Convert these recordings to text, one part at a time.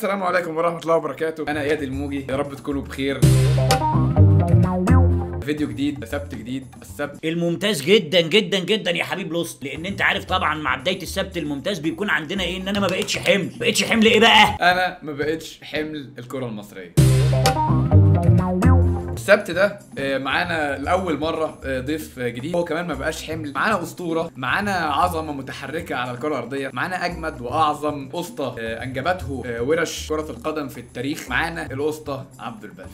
السلام عليكم ورحمة الله وبركاته أنا إياد الموجي يا رب تكونوا بخير فيديو جديد سبت جديد السبت الممتاز جدا جدا جدا يا حبيب لوست لان انت عارف طبعا مع بدايه السبت الممتاز بيكون عندنا ايه ان انا ما بقتش حمل بقتش حمل ايه بقى أنا ما بقتش حمل الكرة المصرية السبت ده آه، معانا لاول مره آه، ضيف آه، جديد هو كمان ما بقاش حمل معانا اسطوره معانا عظمه متحركه على الكره الارضيه معانا اجمد واعظم اسطى آه، انجبته آه، ورش كره القدم في التاريخ معانا الاسطى عبد البر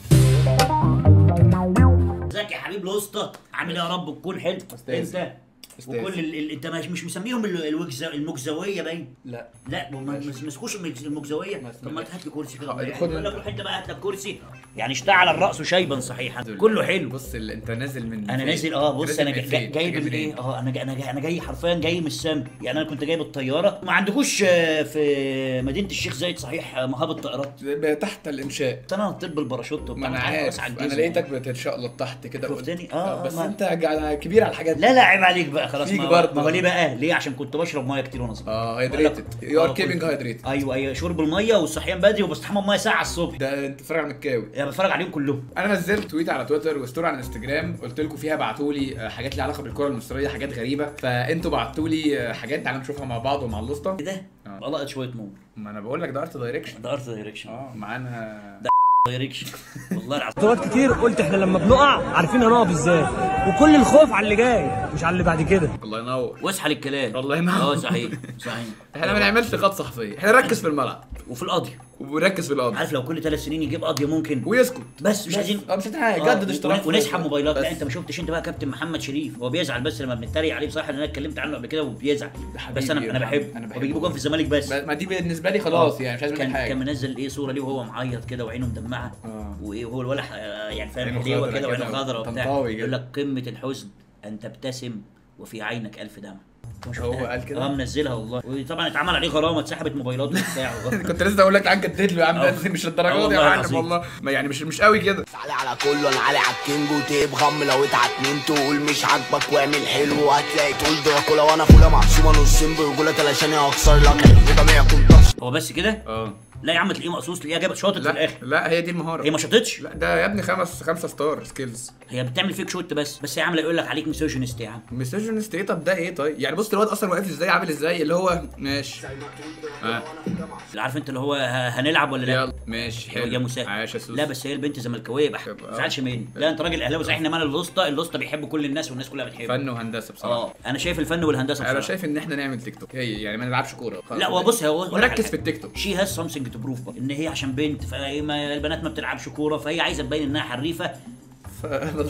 ازيك يا حبيب لوسطى عامل ايه يا رب تكون حلو أستاذ. انت أستاذ. وكل ال... ال... انت مش مش مسميهم ال- الوجز... المجزويه باين لا لا ما ما مسكوش المجز- المجزويه ما طب ما هات لي كرسي كده خد- يعني خد بقول لك انت. روح انت بقى هات لك كرسي يعني اشتعل الراس شيبا صحيحا كله حلو بص ال- انت نازل من انا فين؟ نازل اه بص نازل انا من جاي, فين؟ جاي جاي بالايه منين؟ اه انا جاي انا جاي انا جاي حرفيا جاي من السما يعني انا كنت جاي بالطياره ما عندكوش آه، في مدينه الشيخ زايد صحيح آه، مهابط طائرات ب- تحت الانشاء انا نطيت بالباراشوت وبتاع ما انا وتعالى عارف بس على انا الجزم. لقيتك بتتشقلط تحت كده قلت- شفتني؟ آه، بس ما- انت جع- كبير على الحاجات دي لا لا عيب عليك بقى خلاص فيك ما, برضه. ما هو ليه بقى ليه عشان كنت بشرب ميه كتير وانا صغير اه بقول لك- هايدريتد يو ار آه، كيبنج كنت- هايدريتد ايوه ايوه شرب الميه والصحيان بدري وبستحمى بميه ساعه الصبح ده انت بتتفرج على مكاوي يعني بتفرج عليهم كلهم انا نزلت تويت على تويتر وستوري على انستجرام قلت لكم فيها ابعتوا لي حاجات ليها علاقه بالكره المصريه حاجات غريبه فانتوا بعتوا لي حاجات تعالوا نشوفها مع بعض ومع الاسطى ايه ده؟ آه. بلقط شويه نور ما انا بقول لك ده ارت دايركشن ده ارت دايركشن اه معانا دايركشن والله العظيم مرات كتير قلت احنا لما بنقع عارفين هنقف ازاي وكل الخوف على اللي جاي مش على اللي بعد كده الله ينور واصحى للكلام الله ينور. اه صحيح صحيح احنا ما بنعملش لقاءات صحفيه احنا نركز في الملعب وفي القضيه ونركز في القضيه عارف لو كل ثلاث سنين يجيب قضيه ممكن ويسكت بس مش عايزين اه مش عايزين حاجه آه، جدد اشتراك ون- ونسحب موبايلات لا بس. انت ما شفتش انت بقى كابتن محمد شريف هو بيزعل بس لما بنتريق عليه بصراحه لان انا اتكلمت عنه قبل كده وبيزعل حبيبي بس انا يا انا محمد، بحبه أنا هو بحبه. بيجيبه جون في الزمالك بس ما دي بالنسبه لي خلاص يعني مش عايز منك كان كان حاجه منزل ايه صوره ليه وهو معيط كده وعينه مدمعه آه. وايه وهو الولد آه، يعني فاهم عينه حليوه خضرا كده وعينه كده خضرا وبتاع طنطاوي كده. يقول لك قمه الحزن ان تبتسم وفي عينك الف دمع مش هو شفتها؟ قال كده؟ اه منزلها والله وطبعا اتعمل عليه غرامه اتسحبت موبايلاته وبتاع كنت لسه اقول لك تعال جدد له يا عم آه. ده مش آه الدرجات دي والله يا معلم العظيم. والله ما يعني مش مش قوي كده علي على كله انا علي على الكينج وتقب غم لو اتعكننت تقول مش عاجبك واعمل حلو وهتلاقي تقول دراكولا وانا فولا معصومه نصين برجوله علشان هكسر لك يبقى ما يكون طرش هو بس كده اه لا يا عم تلاقيه مقصوص تلاقيها جابت شاطت في لا الاخر لا هي دي المهاره هي ما شاطتش لا ده يا ابني خمس خمسة ستار سكيلز هي بتعمل فيك شوت بس بس هي عامله يقول لك عليك ميسوجينست يا عم ميسوجينست ايه طب ده ايه طيب يعني بص الواد اصلا واقف ازاي عامل ازاي اللي هو ماشي آه. اللي عارف انت اللي هو ه- هنلعب ولا لا يلا ماشي حلو يا مساعد عاش يا سوس لا بس هي البنت زملكاويه بقى طب، ما آه. تزعلش مني لا انت راجل اهلاوي صحيح انما انا الوسطى الوسطى بيحب كل الناس والناس كلها بتحبه فن وهندسه بصراحه اه انا شايف الفن والهندسه انا بصراحة. شايف ان احنا نعمل تيك توك هي يعني ما نلعبش كوره لا هو بص هو هو- ونركز في التيك توك شي هاز سمثينج تو بروف ان هي عشان بنت فهي ما البنات ما بتلعبش كوره فهي عايزه تبين انها حريفه ف...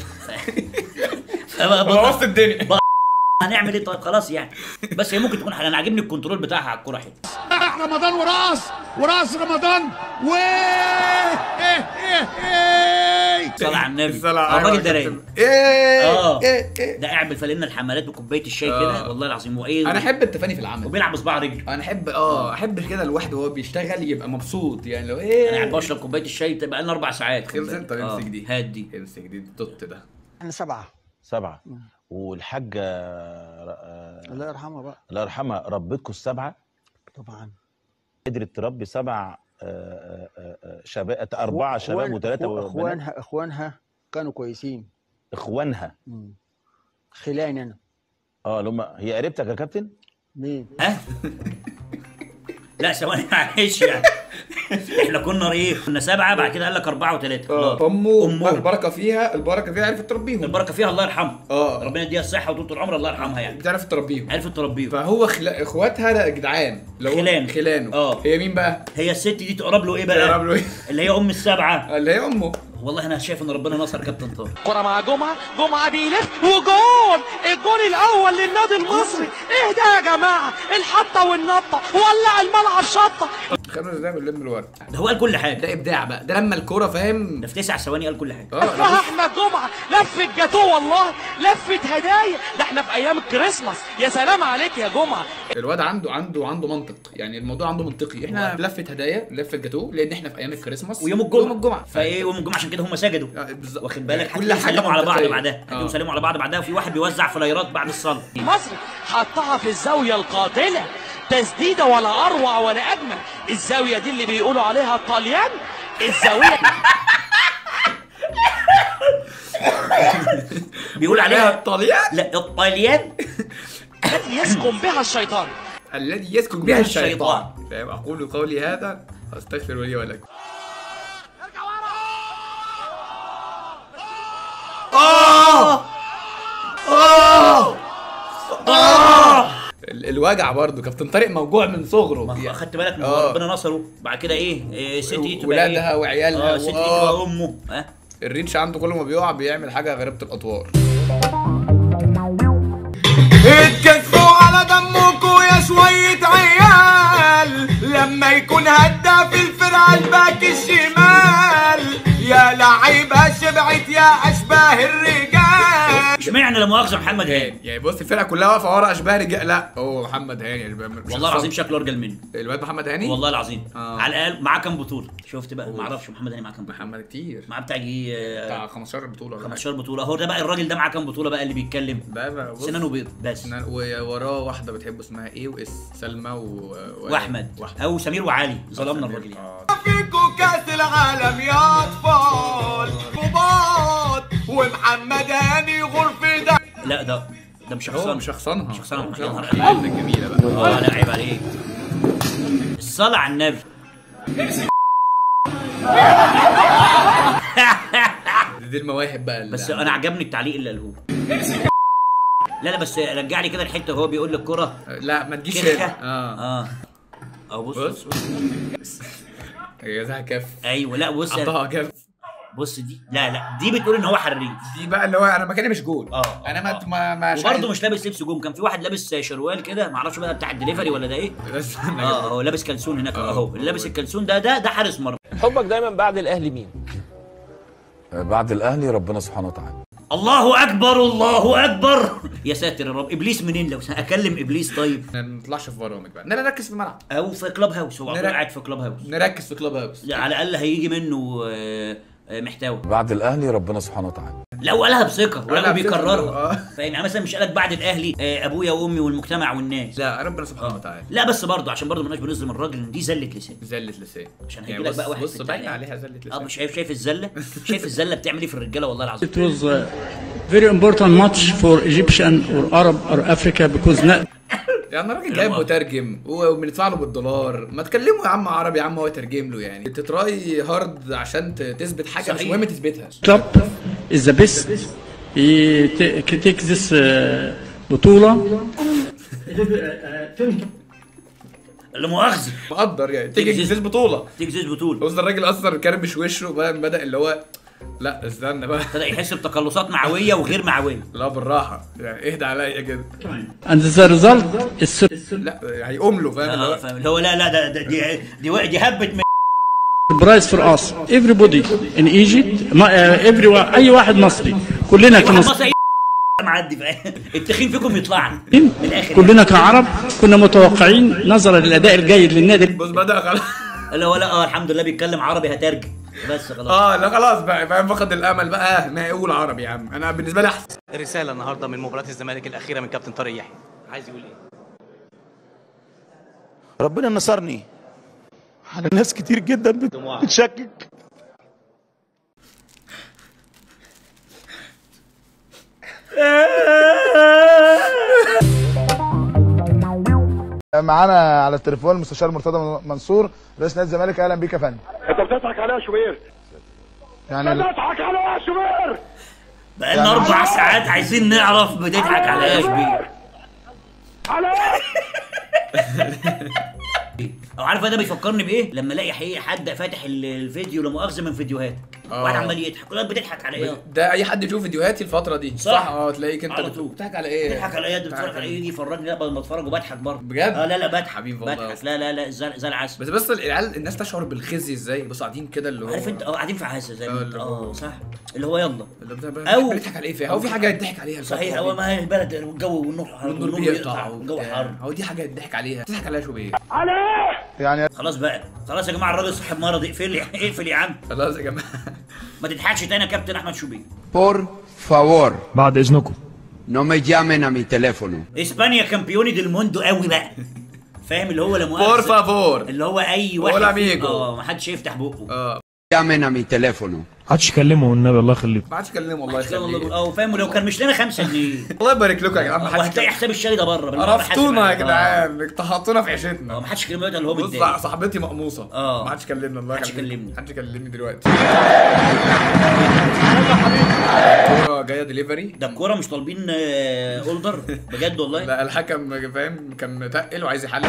فبقى بوظت الدنيا هنعمل ايه طيب خلاص يعني بس هي ممكن تكون حاجه انا عاجبني الكنترول بتاعها على الكوره حلو رمضان وراس وراس رمضان و ايه ايه ايه صلاه على النبي الصلاة هو على الراجل ده النبي. رايق ايه اه ايه ايه ده قاعد بالفانلة الحمالات بكوبايه الشاي آه. كده والله العظيم وايه انا احب التفاني في العمل وبيلعب بصباع رجل انا احب اه احب كده الواحد وهو بيشتغل يبقى مبسوط يعني لو ايه انا قاعد بشرب كوبايه الشاي بقى لنا اربع ساعات خد خلص بالك. انت امسك دي هات دي امسك دي الدوت ده احنا سبعة سبعة والحاجة آه، الله يرحمها بقى الله يرحمها ربتكم السبعة طبعا قدرت تربي سبع آه، آه، آه، شباب أربعة شباب أخوان- وثلاثة أخو- بنات اخوانها اخوانها كانوا كويسين إخوانها مم. خلاني انا اه اللي هم هي قريبتك يا كابتن؟ مين ها لا ثواني معلش يعني احنا كنا ايه كنا سبعه بعد كده قال لك اربعه وثلاثه خلاص امه امه البركه فيها البركه فيها عرفت تربيهم البركه فيها الله يرحمها اه. ربنا يديها الصحه وطول العمر الله يرحمها يعني بتعرف تربيهم عرفت تربيهم فهو خلا... اخواتها لا جدعان لو خلان. خلانه اه. هي مين بقى؟ هي الست دي تقرب له ايه بقى تقرب له إيه؟ اللي هي ام السبعه اللي هي امه والله انا شايف ان ربنا نصر كابتن طارق كرة مع جمعة جمعة بيلف وجول الجول الأول للنادي المصري ايه ده يا جماعة الحطة والنطة ولع الملعب شطة خمس دقايق بنلم الورد ده هو قال كل حاجه ده ابداع بقى ده لما الكوره فاهم ده في تسع ثواني قال كل حاجه اه ده لفها احمد جمعة لفة جاتوه والله لفة هدايا ده احنا في ايام الكريسماس يا سلام عليك يا جمعة الواد عنده عنده عنده منطق يعني الموضوع عنده منطقي احنا لفه هدايا لفه جاتوه لان احنا في ايام الكريسماس ويوم الجمعه يوم الجمعه فايه يوم الجمعه عشان كده هم سجدوا آه، بالظبط. واخد بالك كل كل حاجة سلموا على بعض منطقية. بعدها آه. هتلاقيهم سلموا على بعض بعدها وفي واحد بيوزع فلايرات بعد الصلاه مصر حطها في الزاوية القاتلة تسديده ولا اروع ولا اجمل الزاويه دي اللي بيقولوا عليها طليان الزاويه بيقول عليها الطليان لا الطليان التي يسكن بها الشيطان الذي يسكن بها الشيطان الشيطان. فاهم اقول قولي هذا استغفر لي ولكم ال- الوجع برضه كابتن طارق موجوع من صغره ما يعني اخدت بالك من آه. ربنا نصره بعد كده ايه, إيه ست دي تبقى ولادها إيه؟ وعيالها اه ست دي وآه. تبقى امه ها الريتش عنده كل ما بيقع بيعمل حاجه غريبه الاطوار اتكتفوا على دمكوا يا شوية عيال لما يكون هداف الفرقة الباك الشمال يا لعيبة شبعت يا أشباه الرجال اشمعنى لا مؤاخذه محمد هاني هاني يعني بص الفرقه كلها واقفه ورا اشباه رجال لا هو محمد هاني اللي بيعمل- والله العظيم شكله ارجل منه الواد محمد هاني والله العظيم آه. على الاقل معاه كام بطوله شفت بقى ما اعرفش محمد هاني معاه كام بطوله محمد كتير معاه بتاع يجي آه، بتاع 15 بطوله ولا حاجة. 15 بطوله هو ده بقى الراجل ده معاه كام بطوله بقى اللي بيتكلم بقى بقى بص، سنانه بيض بس سنان- ووراه واحده بتحبه اسمها ايه واس سلمى و... و... واحمد واحمد او سمير وعلي ظلمنا الراجل يعني آه. فيكوا كاس العالم يا أطفال كبار ومحمد هاني غرفة ده لا ده ده مش هو شخصان مش شخصنها شخصنها. مش يا نهار شخصنها الجميله بقى اه لا عيب عليك الصلاة على النبي دي المواهب بقى اللي بس انا عجبني التعليق اللي قاله لا لا بس رجع لي كده الحته وهو بيقول للكره لا ما تجيش كده هنا اه اه اه بص بص جازها كف ايوه لا بص حطها كف بص دي لا لا دي بتقول ان هو حريف دي بقى اللي هو انا مكاني مش جول اه انا ما ما ما وبرضه مش لابس لبس جوم كان في واحد لابس شروال كده ما اعرفش بقى بتاع الدليفري ولا ده ايه بس اه هو لابس كلسون هناك اهو اللي لابس الكلسون ده ده ده حارس مرمى حبك دايما بعد الاهلي مين بعد الاهلي ربنا سبحانه وتعالى الله اكبر الله اكبر يا ساتر يا رب ابليس منين لو اكلم ابليس طيب ما نطلعش في برامج بقى نركز في الملعب او في كلاب هاوس هو على طول نرك- قاعد في كلاب هاوس نركز في كلوب هاوس لا، على الاقل هيجي منه آه، آه، محتوى بعد الاهلي ربنا سبحانه وتعالى لو قالها بثقه ولو قالها بثقة، بيكررها آه. فاهم يعني مثلا مش قالك بعد الاهلي آه، ابويا وامي والمجتمع والناس لا ربنا سبحانه وتعالى لا بس برضه عشان برضه مالناش بنظلم الراجل ان دي زله لسان زلة لسان عشان يعني هيجي لك بص- بقى واحد بص في باين التانية. عليها زلة اه لسان مش شايف شايف الزله شايف الزله بتعمل ايه في الرجاله والله العظيم It was a very important match for Egyptian or Arab or Africa because na- يعني الراجل جايب مترجم وبندفع له بالدولار ما تكلمه يا عم عربي يا عم هو يترجم له يعني تتراي هارد عشان ت- تثبت حاجه مش صحيح. مهم تثبتها club is the best. He ta- takes this uh, بطولة لا مؤاخذه مقدر يعني تيجي تيجي تجيز بطوله تيجي زي بطوله بص الراجل اصلا كربش وشه بقى بدا اللي هو لا استنى بقى بدا يحس بتقلصات معويه وغير معويه لا بالراحه يعني اهدى عليا كده and the result is لا هيقوم له فاهم اللي اه هو فاهم اللي هو لا لا ده, ده دي دي دي هبت من surprise for us. Everybody in Egypt, ما, uh, everyone, أي واحد مصري كلنا واحد كمصريين مصري معدي فاهم التخين فيكم يطلع من الاخر كلنا كعرب كنا متوقعين نظرا للأداء الجيد للنادي بص بدا خلاص اللي هو لا اه الحمد لله بيتكلم عربي هترجم بس خلاص اه لا خلاص بقى فاهم فقد الامل بقى ما يقول عربي يا عم انا بالنسبه لي احسن رساله النهارده من مباراه الزمالك الاخيره من كابتن طارق يحيى عايز يقول ايه ربنا نصرني على ناس كتير جدا بت- بتشكك معانا على التليفون المستشار مرتضى منصور رئيس نادي الزمالك اهلا بيك يا فندم انت بتضحك عليا يا شوبير يعني بتضحك عليا يا شوبير بقالنا اربع ساعات عايزين نعرف بتضحك على ايه يا شبيه على او عارف ده بيفكرني بايه لما الاقي حقيقي حد فاتح ال- الفيديو لا مؤاخذه من فيديوهاتك آه. واحد عمال يضحك يقول لك بتضحك على ايه ده اي حد يشوف فيديوهاتي الفتره دي صح. اه تلاقيك انت على بت- طول. بتضحك على ايه بتضحك على ايه ده بتتفرج على ايه يجي يفرجني لا بدل ما اتفرج وبضحك برضه بجد؟ اه لا لا بضحك حبيبي والله. بضحك لا لا لا زي زي العسل بس بس العيال الناس تشعر بالخزي ازاي بص قاعدين كده اللي هو عارف انت اه قاعدين في عزه زي اه ما انت اللي هو- اه صح اللي هو يلا اللي بت- أو- بنضحك على ايه فيها هو في حاجه يضحك عليها الفترة صحيح دي؟ هو ما هي البلد والجو والنور حر والنور والنور بيقطع بيقطع والجو وبتاع. حر هو دي حاجه يضحك عليها تضحك عليها شو بيه يعني خلاص بقى خلاص يا جماعه الراجل صاحب مرض اقفل اقفل يا عم خلاص يا جماعه ما تضحكش تاني يا كابتن احمد شوبير Por favor, بعد اذنكم no me llamen a mi teléfono. اسبانيا كامبيوني ديل موندو قوي بقى فاهم اللي هو لا مؤاخذة. بور فافور اللي هو اي واحد Hola, فيه- amigo. اه ما حدش يفتح بقه اه Llamen a mi teléfono. محدش يكلمه والنبي الله يخليك ما عادش اكلمه الله كده يخليك والله اه فاهم ولو كان مش لنا 5 جنيه الله يبارك لكم يا جدعان ما حدش وهتلاقي حساب الشاي ده بره بالمرة عرفتونا يا حاسب عليه. جدعان اقتحطونا في اه عيشتنا ما حدش كلمه اللي هو بص متضايق صاحبتي مقموصه اه. ما حدش كلمنا الله محدش يخليك. كلمني. ما حدش كلمني دلوقتي الكوره جايه دليفري ده الكوره مش طالبين آه، اوردر بجد والله لا الحكم فاهم كان متقل وعايز يحلل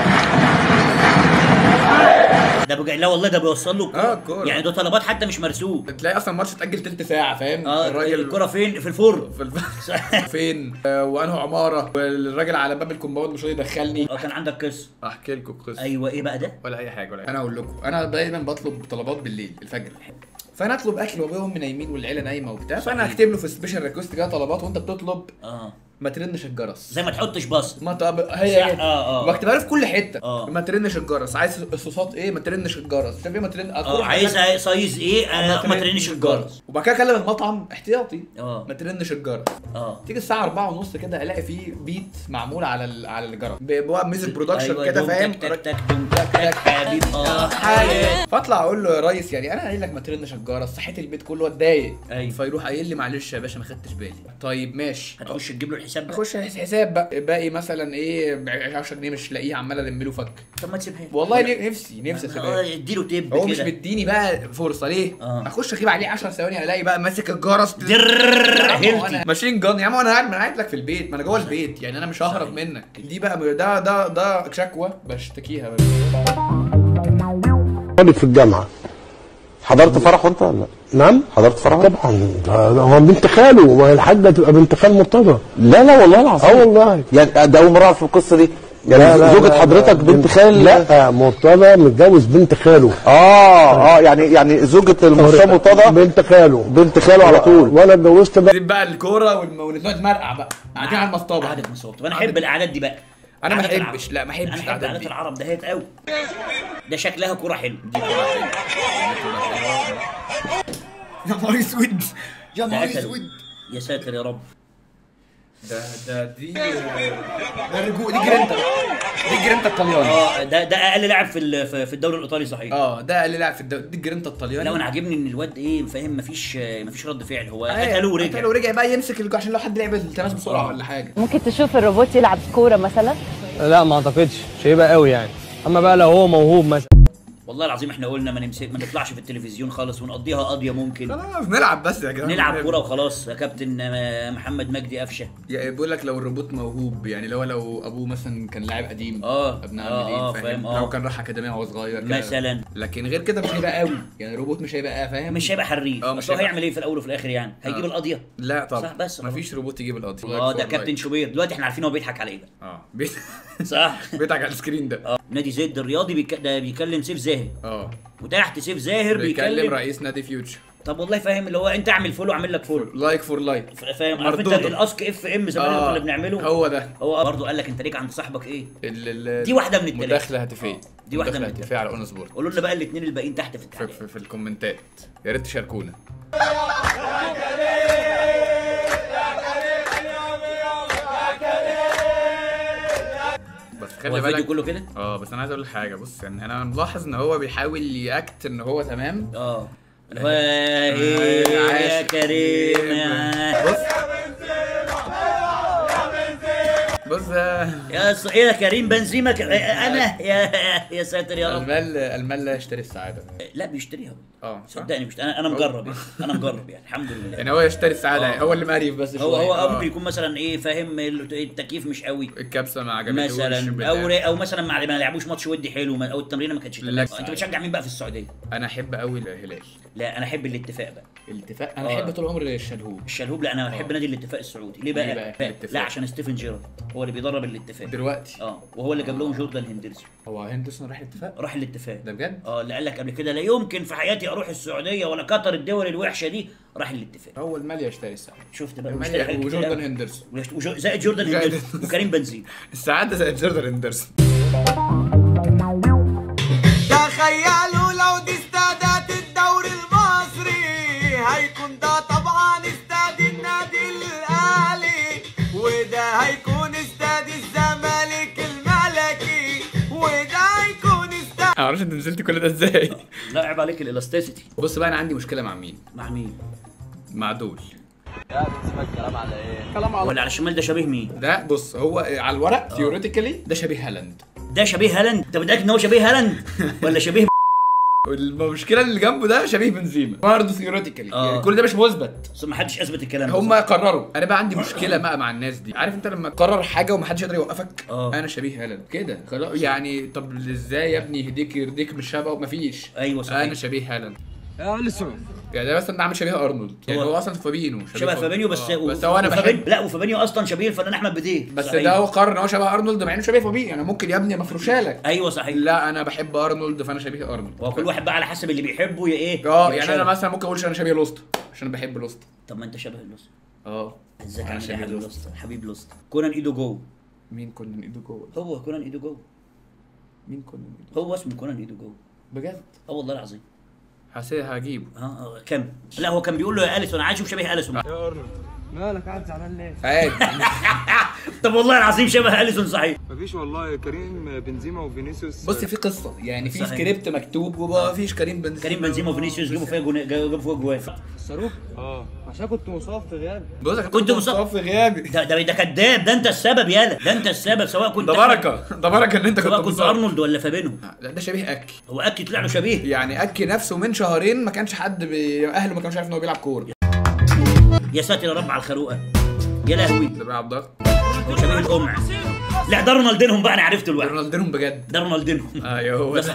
ده بجد لا والله ده بيوصل له اه الكوره الكورة. يعني ده طلبات حتى مش مرسوم تلاقي اصلا الماتش اتاجل تلت ساعه فاهم اه الكوره فين في الفرن في الف... فين آه، وانه عماره والراجل على باب الكومباوند مش راضي يدخلني اه كان عندك قصه احكي لكم قصه ايوه ايه بقى ده ولا اي حاجه ولا أي. انا اقول لكم انا دايما بطلب طلبات بالليل الفجر فانا اطلب اكل وابويا وامي نايمين والعيله نايمه وبتاع فانا اكتب له في سبيشال ريكوست كده طلبات وانت بتطلب اه ما ترنش الجرس زي ما تحطش بص ما طب هي صح، هي اه اه بكتبها له في كل حته اه. ما ترنش الجرس عايز الصوصات ايه ما ترنش الجرس شايف ايه ما ترن اه عايزها سايز ايه آه، ما ترنش الجرس وبعد كده اكلم المطعم احتياطي اه ما ترنش الجرس اه تيجي الساعه 4 ونص كده الاقي فيه بيت معمول على ال... على الجرس بقى ميوزك برودكشن أيوة، كده دوم فاهم تك تك تك دوم تك تك حبيب اه حياتي فاطلع اقول له يا ريس يعني انا قايل لك ما ترنش الجرس صحيت البيت كله اتضايق ايوه فيروح قايل لي معلش يا باشا ما خدتش بالي طيب ماشي هتخش تجيب له الحساب ده اخش حساب بقى باقي مثلا ايه 10 جنيه مش لاقيه عمال الم له فك طب ما تسيبها له. والله ن- نفسي نفسي اسيبها اه اديله تيب هو مش كده مديني بقى فرصه ليه؟ اه. اخش اغيب عليه 10 ثواني الاقي بقى ماسك الجرس درررر، يا عم هو هيلتي. أنا ماشين جان يا عم انا قاعد ما انا قاعد لك في البيت ما انا جوه البيت يعني انا مش ههرب منك دي بقى ده ده ده شكوى بشتكيها بقى طالب في الجامعه حضرت فرح وانت ولا نعم حضرت فرح طبعا ده هو بنت خاله ما هي الحاجه تبقى بنت خال مرتضى لا لا والله العظيم اه والله يعني ده اول مره اعرف القصه دي يعني لا لا زوجة لا حضرتك لا بنت خال لا مرتضى متجوز بنت خاله اه اه يعني يعني زوجة المستشار مرتضى بنت خاله بنت خاله على طول وانا اتجوزت بقى دي بقى الكوره والم- ونقعد مرقع بقى قاعدين على المصطبه قعدة مصوت طب انا احب القعدات دي بقى انا ما قعدة العرب. احبش لا ما احبش انا احب القعدات قعدات دي العرب دهيت قوي ده شكلها كوره حلو دي كوره حلوه يا نهار اسود يا نهار ده اسود يا ساتر يا رب ده ده دي ده الرجوع دي جرينتا دي جرينتا الطلياني اه ده ده اقل لاعب في ال- في في الدوري الايطالي صحيح اه ده اللي لعب في الدوري دي جرينتا الطلياني لا وانا عاجبني ان الواد ايه فاهم مفيش مفيش رد فعل هو أيوة، قتله ورجع قتله ورجع بقى يمسك الجو عشان لو حد لعب التماس بسرعه ولا حاجه ممكن تشوف الروبوت يلعب كوره مثلا لا ما اعتقدش مش هيبقى قوي يعني اما بقى لو هو موهوب مثلا والله العظيم احنا قلنا ما نمسك ما نطلعش في التلفزيون خالص ونقضيها قضيه ممكن خلاص نلعب بس يا جدعان نلعب كوره وخلاص يا كابتن آه، محمد مجدي قفشه يعني بيقول لك لو الروبوت موهوب يعني لو لو ابوه مثلا كان لاعب قديم اه ابن آه، عامل آه، ايه فاهم، فاهم آه. لو كان راح اكاديميه وهو صغير كده. مثلا لكن غير كده مش هيبقى قوي يعني الروبوت مش هيبقى فاهم مش هيبقى حريف اه مش بس هو هيبقى هيعمل ايه في الاول وفي الاخر يعني هيجيب آه. القضيه لا طبعا صح بس مفيش روبوت يجيب القضيه اه ده كابتن شوبير دلوقتي احنا عارفين هو بيضحك على ايه بقى اه بيت- صح بيضحك على السكرين ده اه نادي زد الرياضي بيك... ده بيكلم سيف زاهر اه وتحت سيف زاهر بيكلم بيكلم رئيس نادي فيوتشر طب والله فاهم اللي هو انت اعمل فولو اعمل لك فولو لايك فور لايك فاهم عارف انت مردوده. الاسك اف ام زمان اللي آه، كنا بنعمله هو ده هو برضه قال لك انت ليك عند صاحبك ايه ال- ال- دي واحده من الثلاثه مداخله هاتفيه دي واحده من مداخله الثلاثه هاتفيه على اون سبورت قولوا لنا بقى الاثنين الباقيين تحت في في, التعليق في, في الكومنتات يا ريت تشاركونا بس هو خلي الفيديو بالك كله كده اه بس انا عايز اقول لك حاجه بص يعني انا ملاحظ ان هو بيحاول ياكت ان هو تمام اه واه يا كريم يا- بص بص آه، يا ص... ايه يا كريم بنزيما ك... انا يا يا ساتر يا رب المال المال لا يشتري السعاده لا بيشتريها اه صح. صدقني مش انا انا مجرب يعني. انا مجرب يعني الحمد لله يعني هو يشتري السعاده آه. يعني هو اللي مقريف بس هو شوية. هو آه. ممكن يكون مثلا ايه فاهم ال- التكييف مش قوي الكبسه ما عجبتهوش مثلا بتاع. او ر- او مثلا ما ما لعبوش ماتش ودي حلو ما- او التمرينه ما كانتش تمام لا. آه، انت بتشجع مين بقى في السعوديه انا احب قوي الهلال لا انا احب الاتفاق بقى الاتفاق انا آه. احب طول عمري الشلهوب الشلهوب لا انا بحب نادي الاتفاق السعودي ليه بقى, ليه بقى الاتفاق؟ لا عشان ستيفن جيرارد هو اللي بيدرب الاتفاق دلوقتي اه وهو اللي جاب لهم جوردان هندرسون هو هندرسون راح الاتفاق راح الاتفاق ده بجد اه اللي قال لك قبل كده لا يمكن في حياتي اروح السعوديه ولا قطر الدول الوحشه دي راح الاتفاق هو المال يشتري السعاده شفت بقى المال واشتري حاجات كتير وجوردان أوي. هندرسون ويشت- وجو- زائد جوردان هندرسون وكريم بنزيما السعاده زي جوردان هندرسون تخيلوا لو دي استادات الدوري المصري هيكون ده طبعا استاد النادي الاهلي وده هيكون استاد الزمالك الملكي معرفش انت نزلت كل ده ازاي لا عيب عليك الالاستيسيتي بص بقى انا عندي مشكله مع مين مع مين مع دول يا بنزيما الكلام على ايه؟ كلام ولا على الشمال ده شبيه مين ده بص هو على الورق ثيوريتيكالي ده شبيه هالاند ده شبيه هالاند انت متاكد ان هو شبيه هالاند ولا شبيه المشكله اللي جنبه ده شبيه بنزيما برضه ثيوريتيكالي آه. يعني كل ده مش مثبت بس ما حدش اثبت الكلام ده هم قرروا انا بقى عندي مشكله بقى مع الناس دي عارف انت لما تقرر حاجه ومحدش يقدر يوقفك اه انا شبيه هالاند كده خلاص يعني طب ازاي يا ابني يهديك يرضيك مش شبهه مفيش ايوه صحيح انا شبيه هالاند يا اليسون يعني ده مثلا عامل شبيه ارنولد يعني هو- هو اصلا فابينو شبه فابينيو بس آه. بس هو انا وفابينيو- بحب لا وفابينيو اصلا شبيه الفنان احمد بديه بس صحيح. ده هو قرر ان هو شبه ارنولد مع انه شبيه فابينو يعني ممكن يا ابني مفروشالك ايوه صحيح لا انا بحب ارنولد فانا شبيه ارنولد هو كل واحد بقى على حسب اللي بيحبه يا ايه اه يا يعني شبه. انا مثلا ممكن اقول انا شبيه لوست عشان انا بحب لوست طب ما انت شبه اللوست اه ازيك أنا عامل ايه يا شبه حبيب لوست. لوست حبيب لوست كونان ايدو جو مين كنا ايده جوه هو كونان ايدو جو مين كنا ايده هو اسمه كونان ايدو جو بجد اه والله العظيم حسيت هجيبه اه اه كم لا هو كان بيقول له يا اليسون عايز اشوف شبيه اليسون يا ارنولد مالك قاعد زعلان ليه؟ عادي طب والله العظيم شبه اليسون صحيح مفيش والله كريم بنزيما وفينيسيوس بص في قصه يعني في صحيح. سكريبت مكتوب وما فيش كريم بنزيما كريم بنزيما وفينيسيوس جابوا فيها جون جابوا فيها جوان الصاروخ اه عشان كنت مصاب في غياب بص أنا كنت مصاب في غيابي ده ده ده كذاب ده انت السبب يالا ده انت السبب سواء كنت ده بركه ده بركه ان انت كنت سواء كنت مصاب. ارنولد ولا فابينو لا ده شبيه اكي هو اكيد طلع له شبيه يعني اكي نفسه من شهرين ما كانش حد بي... اهله ما كانوش عارف ان هو بيلعب كوره يا ساتر يا رب على الخروقه يا لهوي ده بيلعب ضغط هو شبيه القمع لا ده رونالدينهم بقى انا عرفت الوقت رونالدينهم بجد ده رونالدينهم ايوه هو ده ده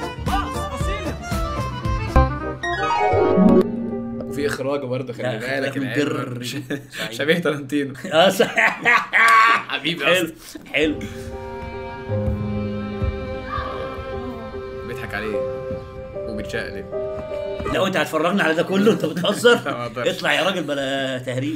وفي اخراج برضه خلي لا، بالك إخراج العيال مجرر. برضه. صحيح. شبيه تارانتينو اه صح حبيبي حلو اصلا حلو بيضحك عليه وبيتشقلب لا وانت هتفرجنا على ده كله انت بتهزر لا، ما أقدرش. اطلع يا راجل بلا تهريج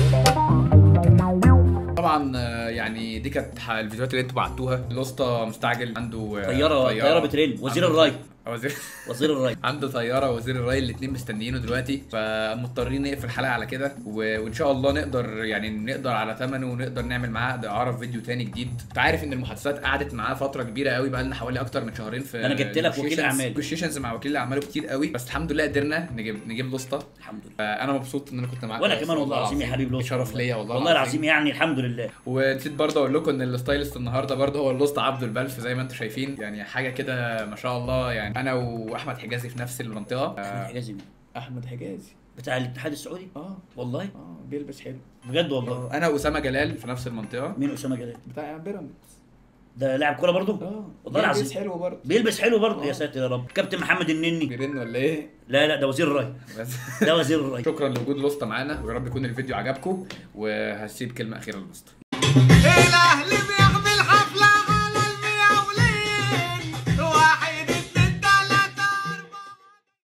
طبعا آه، يعني دي كانت ح- الفيديوهات اللي انتوا بعتوها الاسطى مستعجل عنده آه، طياره طياره بترن وزير عنده- الراي وزير وزير الراي عنده طياره وزير الري الاثنين مستنيينه دلوقتي فمضطرين نقفل الحلقه على كده و... وان شاء الله نقدر يعني نقدر على ثمنه ونقدر نعمل معاه عقد اعاره في فيديو تاني جديد انت عارف ان المحادثات قعدت معاه فتره كبيره قوي بقى لنا حوالي اكتر من شهرين في أنا جبت لك وكيل أعمال. نيجوشيشنز مع وكيل اعماله كتير قوي بس الحمد لله قدرنا نجيب نجيب لسطى الحمد لله فانا مبسوط ان انا كنت معاك وانا كمان والله العظيم يا حبيب لطفي شرف ليا والله والله العظيم يعني الحمد لله ونسيت برضه اقول لكم ان الستايلست النهارده برضه هو اللوست عبد البلف زي ما انتم شايفين يعني حاجه كده ما شاء الله يعني انا واحمد حجازي في نفس المنطقه احمد حجازي مين؟ احمد حجازي بتاع الاتحاد السعودي اه والله اه بيلبس حلو بجد والله انا واسامه جلال في نفس المنطقه مين اسامه جلال بتاع بيراميدز ده لاعب كوره برضه اه والله بيلبس العظيم حلو برضه بيلبس حلو برضه يا ساتر يا رب كابتن محمد النني بيرن ولا ايه لا لا ده وزير الراي بس ده وزير الراي شكرا لوجود لوسطى معانا ويا رب يكون الفيديو عجبكم وهسيب كلمه اخيره للوسطى الاهلي